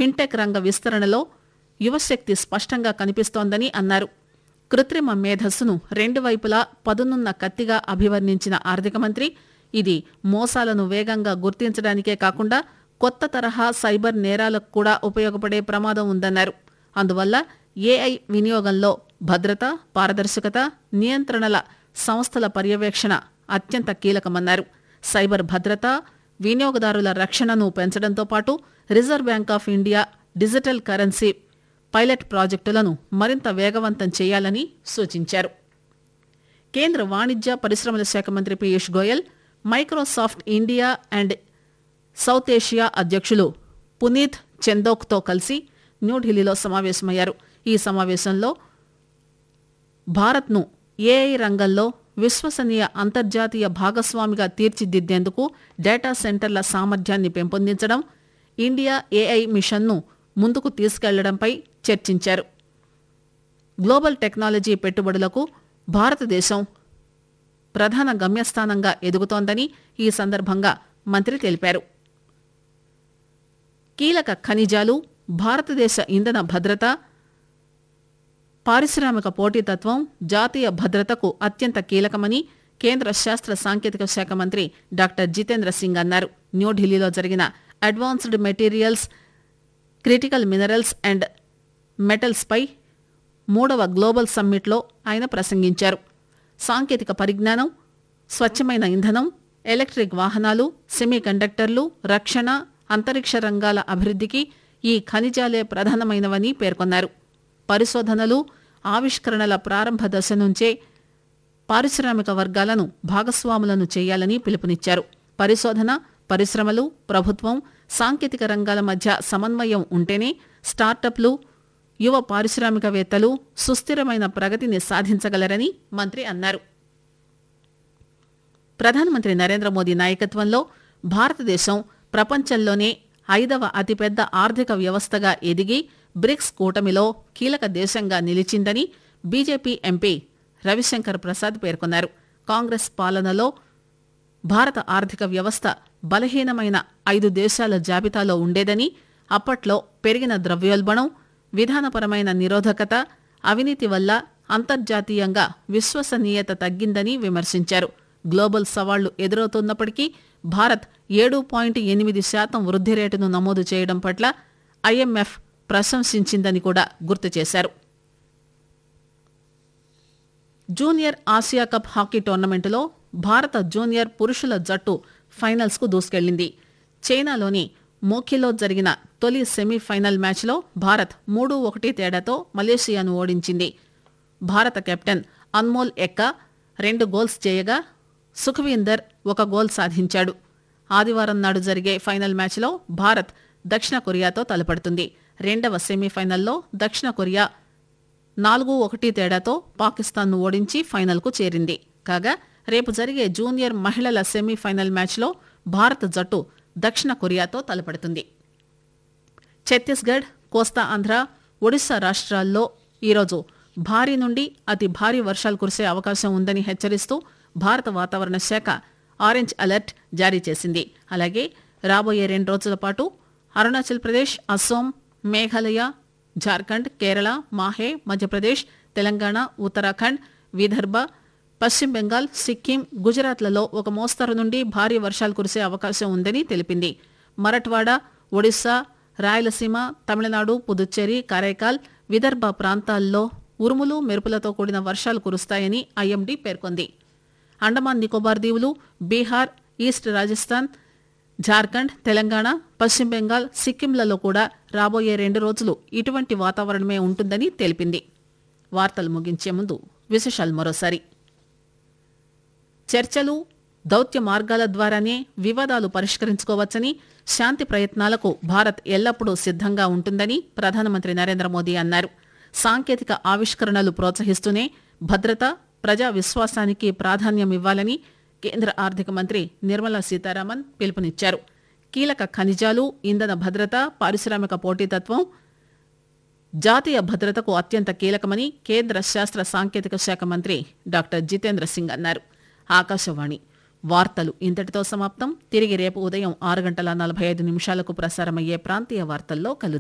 fintech రంగ విస్తరణలో యువశక్తి స్పష్టంగా కనిపిస్తోందని అన్నారు కృత్రిమ మేధస్సును రెండు వైపులా పదునున్న కత్తిగా అభివర్ణించిన ఆర్థిక మంత్రి ఇది మోసాలను వేగంగా గుర్తించడానికే కాకుండా కొత్త తరహా సైబర్ నేరాలకు కూడా ఉపయోగపడే ప్రమాదం ఉందన్నారు అందువల్ల ఏఐ వినియోగంలో భద్రత పారదర్శకత నియంత్రణల సంస్థల పర్యవేక్షణ అత్యంత కీలకమన్నారు సైబర్ భద్రత వినియోగదారుల రక్షణను పెంచడంతో పాటు Reserve Bank of India digital currency pilot ప్రాజెక్టులను మరింత వేగవంతం చేయాలని సూచించారు కేంద్ర వాణిజ్య పరిశ్రమల శాఖ మంత్రి Piyush Goyal Microsoft India and South Asia అధ్యక్షులు పునీత్ చందోక్తో కలిసి న్యూఢిల్లీలో సమావేశమయ్యారు ఈ సమావేశంలో భారత్ను ఏఐ రంగంలో విశ్వసనీయ అంతర్జాతీయ భాగస్వామిగా తీర్చిదిద్దేందుకు డేటా సెంటర్ల సామర్థ్యాన్ని పెంపొందించడం ఇండియా ఏఐ మిషన్ను ముందుకు తీసుకెళ్లడంపై చర్చించారు గ్లోబల్ టెక్నాలజీ పెట్టుబడులకు భారతదేశం ప్రధాన గమ్యస్థానంగా ఎదుగుతోందని ఈ సందర్భంగా మంత్రి తెలిపారు కీలక ఖనిజాలు భారతదేశ ఇంధన భద్రత పారిశ్రామిక పోటీతత్వం జాతీయ భద్రతకు అత్యంత కీలకమని కేంద్ర శాస్త్ర సాంకేతిక శాఖ మంత్రి డాక్టర్ జితేంద్ర సింగ్ అన్నారు న్యూఢిల్లీలో జరిగిన advanced materials critical minerals and metals పై మూడవ గ్లోబల్ సమ్మిట్లో ఆయన ప్రసంగించారు సాంకేతిక పరిజ్ఞానం స్వచ్ఛమైన ఇంధనం ఎలక్ట్రిక్ వాహనాలు సెమీ కండక్టర్లు రక్షణ అంతరిక్ష రంగాల అభివృద్ధికి ఈ ఖనిజాలే ప్రధానమైనవని పేర్కొన్నారు పరిశోధనలు ఆవిష్కరణల ప్రారంభ దశ నుంచే పారిశ్రామిక వర్గాలను భాగస్వాములను చేయాలని పిలుపునిచ్చారు పరిశోధన పరిశ్రమలు ప్రభుత్వం సాంకేతిక రంగాల మధ్య సమన్వయం ఉంటేనే స్టార్టప్లు యువ పారిశ్రామికవేత్తలు సుస్థిరమైన ప్రగతిని సాధించగలరని మంత్రి అన్నారు ప్రధానమంత్రి నరేంద్ర మోదీ నాయకత్వంలో భారతదేశం ప్రపంచంలోనే ఐదవ అతిపెద్ద ఆర్థిక వ్యవస్థగా ఎదిగి బ్రిక్స్ కూటమిలో కీలక దేశంగా నిలిచిందని బీజేపీ ఎంపీ రవిశంకర్ ప్రసాద్ పేర్కొన్నారు కాంగ్రెస్ పాలనలో భారత ఆర్థిక వ్యవస్థ బలహీనమైన ఐదు దేశాల జాబితాలో ఉండేదని అప్పట్లో పెరిగిన ద్రవ్యోల్బణం విధానపరమైన నిరోధకత అవినీతి వల్ల అంతర్జాతీయంగా విశ్వసనీయత తగ్గిందని విమర్శించారు గ్లోబల్ సవాళ్లు ఎదురవుతున్నప్పటికీ భారత్ ఏడు పాయింట్ ఎనిమిది శాతం వృద్ధి రేటును నమోదు చేయడం పట్ల ఐఎంఎఫ్ ప్రశంసించిందని కూడా గుర్తు చేశారు జూనియర్ ఆసియా కప్ హాకీ టోర్నమెంటులో భారత జూనియర్ పురుషుల జట్టు ఫైనల్స్ కు దూసుకెళ్లింది చైనాలోని మోఖిలో జరిగిన తొలి సెమీఫైనల్ మ్యాచ్లో భారత్ మూడు ఒకటి తేడాతో మలేషియాను ఓడించింది భారత కెప్టెన్ అన్మోల్ ఎక్క రెండు గోల్స్ చేయగా సుఖవీందర్ ఒక గోల్ సాధించాడు ఆదివారం నాడు జరిగే ఫైనల్ మ్యాచ్లో భారత్ దక్షిణ కొరియాతో తలపడుతుంది రెండవ సెమీఫైనల్లో దక్షిణ కొరియా నాలుగు ఒకటి తేడాతో పాకిస్తాన్ను ఓడించి ఫైనల్కు చేరింది కాగా రేపు జరిగే జూనియర్ మహిళల సెమీఫైనల్ మ్యాచ్లో భారత జట్టు దక్షిణ కొరియాతో తలపడుతుంది ఛత్తీస్గఢ్ కోస్తా ఆంధ్ర ఒడిశా రాష్ట్రాల్లో ఈరోజు భారీ నుండి అతి భారీ వర్షాలు కురిసే అవకాశం ఉందని హెచ్చరిస్తూ భారత వాతావరణ శాఖ ఆరెంజ్ అలర్ట్ జారీ చేసింది అలాగే రాబోయే రెండు రోజుల పాటు అరుణాచల్ ప్రదేశ్ అస్సోం మేఘాలయ జార్ఖండ్ కేరళ మాహే మధ్యప్రదేశ్ తెలంగాణ ఉత్తరాఖండ్ విదర్భ పశ్చిమ బెంగాల్ సిక్కిం గుజరాత్లలో ఒక మోస్తరు నుండి భారీ వర్షాలు కురిసే అవకాశం ఉందని తెలిపింది మరఠ్వాడ ఒడిశా రాయలసీమ తమిళనాడు పుదుచ్చేరి కరైకాల్ విదర్భ ప్రాంతాల్లో ఉరుములు మెరుపులతో కూడిన వర్షాలు కురుస్తాయని ఐఎండీ పేర్కొంది అండమాన్ నికోబార్ దీవులు బీహార్ ఈస్ట్ రాజస్థాన్ జార్ఖండ్ తెలంగాణ పశ్చిమ బెంగాల్ సిక్కింలలో కూడా రాబోయే రెండు రోజులు ఇటువంటి వాతావరణమే ఉంటుందని తెలిపింది వార్తలు ముగించే ముందు విశేషాలు మరోసారి చర్చలు దౌత్య మార్గాల ద్వారానే వివాదాలు పరిష్కరించుకోవచ్చని శాంతి ప్రయత్నాలకు భారత్ ఎల్లప్పుడూ సిద్ధంగా ఉంటుందని ప్రధానమంత్రి నరేంద్ర మోదీ అన్నారు సాంకేతిక ఆవిష్కరణలు ప్రోత్సహిస్తూనే భద్రత ప్రజా విశ్వాసానికి ప్రాధాన్యమివ్వాలని కేంద్ర ఆర్థిక మంత్రి నిర్మలా సీతారామన్ పిలుపునిచ్చారు కీలక ఖనిజాలు ఇంధన భద్రత పారిశ్రామిక పోటీతత్వం జాతీయ భద్రతకు అత్యంత కీలకమని కేంద్ర శాస్త్ర సాంకేతిక శాఖ మంత్రి డాక్టర్ జితేంద్ర సింగ్ అన్నారు ఆకాశవాణి వార్తలు ఇంతటితో సమాప్తం తిరిగి రేపు ఉదయం ఆరు గంటల నలభై ఐదు నిమిషాలకు ప్రసారమయ్యే ప్రాంతీయ వార్తల్లో కలుద్దాం